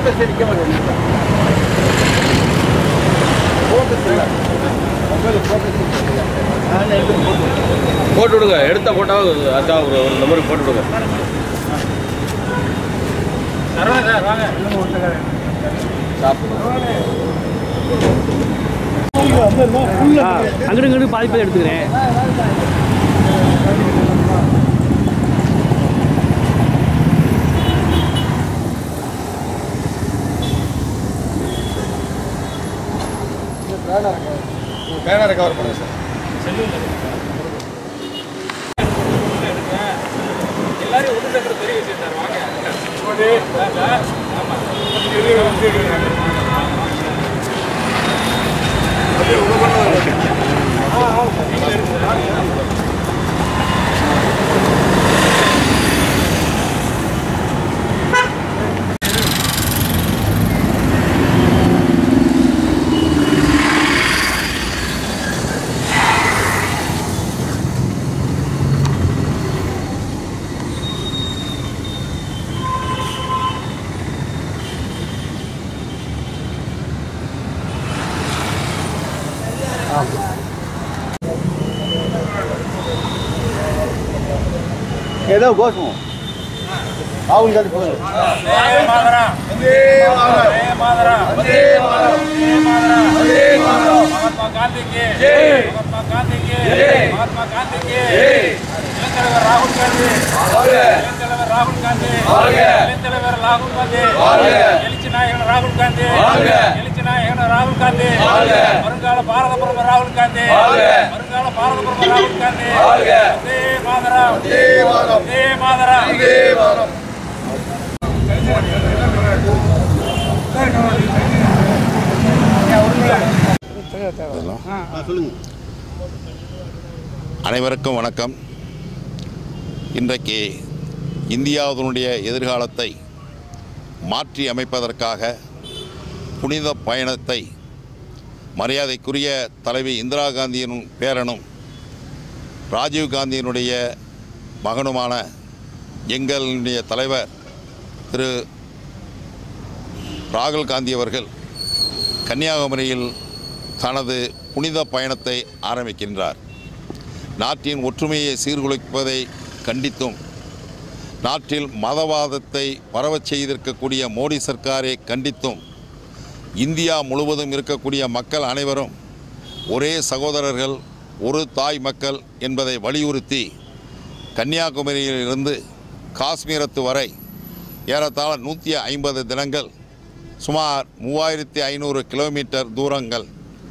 focus நிற்க மாட்டேங்குது focus இல்லை மொபைல் ஃபோக்கஸ் போட்டு விடுங்க எடுத்த போட்டால் அதான் ஒரு ஒரு நம்பருக்கு போட்டு விடுங்க அங்கிட்டு இங்கிட்டு பாதி பேர் எடுத்துக்கிறேன் பேனர் கவர் பண்ணுங்க சார் ஏதோ கோஷம் ராகுல் காந்தி போதும் மகாத்மா காந்திக்கு மகாத்மா காந்திக்கு மகாத்மா காந்திக்கு இளந்தலைவர் ராகுல் காந்தி இளந்தலைவர் ராகுல் காந்தி இளந்தலைவர் ராகுல் காந்தி எழுச்சி நாயகன் ராகுல் காந்தி எழுச்சி நாயகன் ராகுல் காந்தி வருங்கால பாரத பிரதமர் ராகுல் காந்தி வருங்கால பாரத பிரதமர் ராகுல் காந்தி வந்தே மாதரம் வந்தே மாதரம் அனைவருக்கும் வணக்கம் இன்றைக்கு இந்தியாவினுடைய எதிர்காலத்தை மாற்றி அமைப்பதற்காக புனித பயணத்தை மரியாதைக்குரிய தலைவி இந்திரா காந்தியின் பேரனும் ராஜீவ் காந்தியினுடைய மகனுமான எங்களுடைய தலைவர் திரு ராகுல் காந்தி அவர்கள் கன்னியாகுமரியில் தனது புனித பயணத்தை ஆரம்பிக்கின்றார் நாட்டின் ஒற்றுமையை சீர்குலைப்பதை கண்டித்தும் நாட்டில் மதவாதத்தை பரவச் செய்திருக்கக்கூடிய மோடி சர்க்காரை கண்டித்தும் இந்தியா முழுவதும் இருக்கக்கூடிய மக்கள் அனைவரும் ஒரே சகோதரர்கள் ஒரு தாய் மக்கள் என்பதை வலியுறுத்தி கன்னியாகுமரியிலிருந்து காஷ்மீரத்து வரை ஏறத்தாழ நூற்றி ஐம்பது தினங்கள் சுமார் மூவாயிரத்தி ஐநூறு கிலோமீட்டர் தூரங்கள்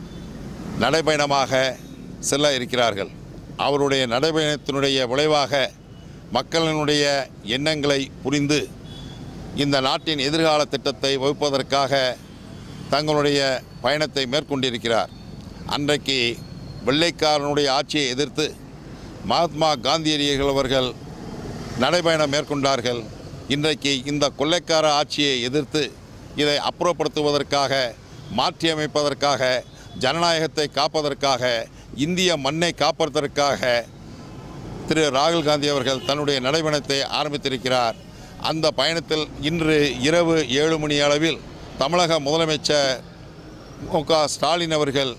நடைபயணமாக செல்ல இருக்கிறார்கள் அவருடைய நடைபயணத்தினுடைய விளைவாக மக்களினுடைய எண்ணங்களை புரிந்து இந்த நாட்டின் எதிர்கால திட்டத்தை வகுப்பதற்காக தங்களுடைய பயணத்தை மேற்கொண்டிருக்கிறார் அன்றைக்கு வெள்ளைக்காரனுடைய ஆட்சியை எதிர்த்து மகாத்மா காந்தியடிகள் அவர்கள் நடைபயணம் மேற்கொண்டார்கள் இன்றைக்கு இந்த கொள்ளைக்கார ஆட்சியை எதிர்த்து இதை அப்புறப்படுத்துவதற்காக மாற்றியமைப்பதற்காக ஜனநாயகத்தை காப்பதற்காக இந்திய மண்ணை காப்பதற்காக திரு ராகுல் காந்தி அவர்கள் தன்னுடைய நடைபயணத்தை ஆரம்பித்திருக்கிறார் அந்த பயணத்தில் இன்று இரவு ஏழு மணி அளவில் தமிழக முதலமைச்சர் மு க ஸ்டாலின் அவர்கள்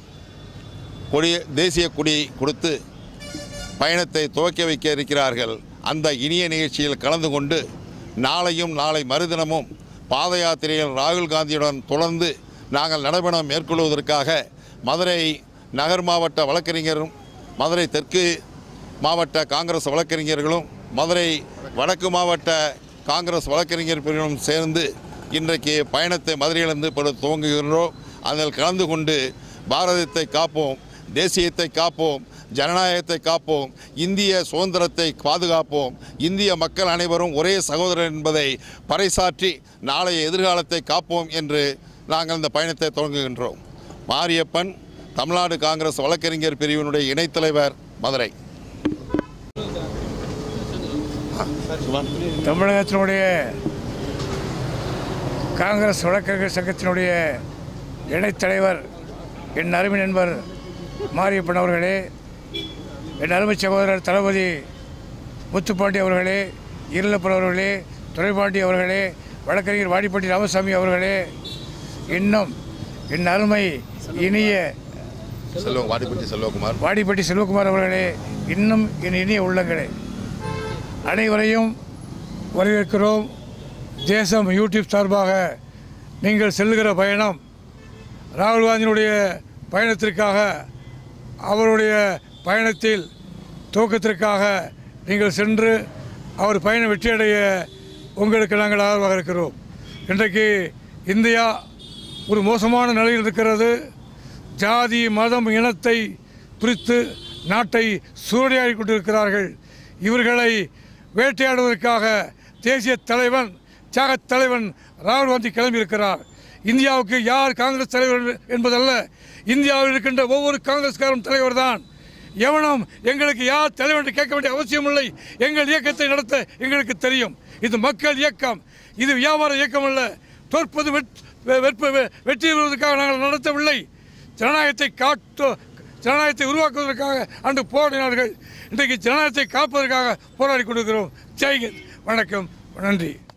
கொடி தேசிய கொடி கொடுத்து பயணத்தை துவக்கி வைக்க இருக்கிறார்கள் அந்த இனிய நிகழ்ச்சியில் கலந்து கொண்டு நாளையும் நாளை மறுதினமும் பாத யாத்திரையில் ராகுல் காந்தியுடன் தொடர்ந்து நாங்கள் நடைபயணம் மேற்கொள்வதற்காக மதுரை நகர் மாவட்ட வழக்கறிஞரும் மதுரை தெற்கு மாவட்ட காங்கிரஸ் வழக்கறிஞர்களும் மதுரை வடக்கு மாவட்ட காங்கிரஸ் வழக்கறிஞர் பிரிவும் சேர்ந்து இன்றைக்கு பயணத்தை மதுரையிலிருந்து இப்பொழுது துவங்குகின்றோம் அதில் கலந்து கொண்டு பாரதத்தை காப்போம் தேசியத்தை காப்போம் ஜனநாயகத்தை காப்போம் இந்திய சுதந்திரத்தை பாதுகாப்போம் இந்திய மக்கள் அனைவரும் ஒரே சகோதரர் என்பதை பறைசாற்றி நாளைய எதிர்காலத்தை காப்போம் என்று நாங்கள் இந்த பயணத்தை தொடங்குகின்றோம் மாரியப்பன் தமிழ்நாடு காங்கிரஸ் வழக்கறிஞர் பிரிவினுடைய இணைத் தலைவர் மதுரை தமிழகத்தினுடைய காங்கிரஸ் வழக்கறிஞர் சங்கத்தினுடைய இணைத் தலைவர் என் அருமை நண்பர் மாரியப்பன் அவர்களே என் அருமை சகோதரர் தளபதி முத்துப்பாண்டி அவர்களே இருளப்பன் அவர்களே துரைபாண்டி அவர்களே வழக்கறிஞர் வாடிப்பட்டி ராமசாமி அவர்களே இன்னும் என் அருமை இனிய செல்வம் வாடிப்பட்டி செல்வகுமார் வாடிப்பட்டி செல்வகுமார் அவர்களே இன்னும் என் இனிய உள்ளங்களே அனைவரையும் வரவேற்கிறோம் தேசம் யூடியூப் சார்பாக நீங்கள் செல்லுகிற பயணம் ராகுல் காந்தியினுடைய பயணத்திற்காக அவருடைய பயணத்தில் துவக்கத்திற்காக நீங்கள் சென்று அவர் பயணம் வெற்றியடைய உங்களுக்கு நாங்கள் ஆதரவாக இருக்கிறோம் இன்றைக்கு இந்தியா ஒரு மோசமான நிலையில் இருக்கிறது ஜாதி மதம் இனத்தை பிரித்து நாட்டை சூறையாடி கொண்டிருக்கிறார்கள் இவர்களை வேட்டையாடுவதற்காக தேசிய தலைவன் தியாகத் தலைவன் ராகுல் காந்தி கிளம்பியிருக்கிறார் இந்தியாவுக்கு யார் காங்கிரஸ் தலைவர் என்பதல்ல இந்தியாவில் இருக்கின்ற ஒவ்வொரு காங்கிரஸ்காரும் தலைவர் தான் எவனும் எங்களுக்கு யார் தலைவர் என்று கேட்க வேண்டிய அவசியமில்லை எங்கள் இயக்கத்தை நடத்த எங்களுக்கு தெரியும் இது மக்கள் இயக்கம் இது வியாபார இயக்கம் அல்ல தோற்பது வெட்- வெ- வெற்ப வெ- வெற்றி பெறுவதற்காக நாங்கள் நடத்தவில்லை ஜனநாயகத்தை காட்டு ஜனநாயகத்தை உருவாக்குவதற்காக அன்று போராடினார்கள் இன்றைக்கு ஜனநாயகத்தை காப்பதற்காக போராடி கொண்டிருக்கிறோம் ஜெய்ஹிந்த் வணக்கம் நன்றி